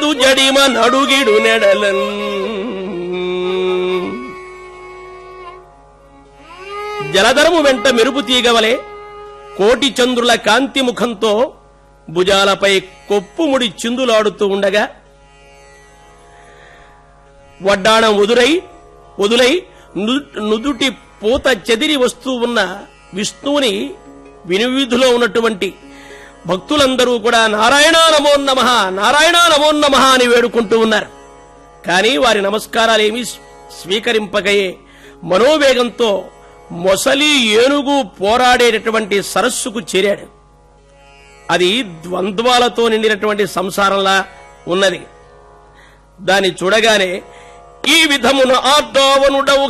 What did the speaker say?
జడిమ నడుగిడు నెడలన్ జలధరము వెంట మెరుపు తీగవలే కోటి చంద్రుల కాంతి ముఖంతో భుజాలపై కొప్పుముడి చిందులాడుతూ ఉండగా వడ్డాణం వదురై వదులై ను- నుదుటి పూత చెదిరి వస్తూ ఉన్న విష్ణువుని వినివిధులో ఉన్నటువంటి భక్తులందరూ కూడా నారాయణ నమో నమ నారాయణ నమో నమ అని వేడుకుంటూ ఉన్నారు కానీ వారి నమస్కారాలేమీ స్వీకరింపకయే మనోవేగంతో మొసలి ఏనుగు పోరాడేటటువంటి సరస్సుకు చేరాడు అది ద్వంద్వాలతో నిండినటువంటి సంసారంలా ఉన్నది దాన్ని చూడగానే ఈ విధమున ఆర్దావనుడవు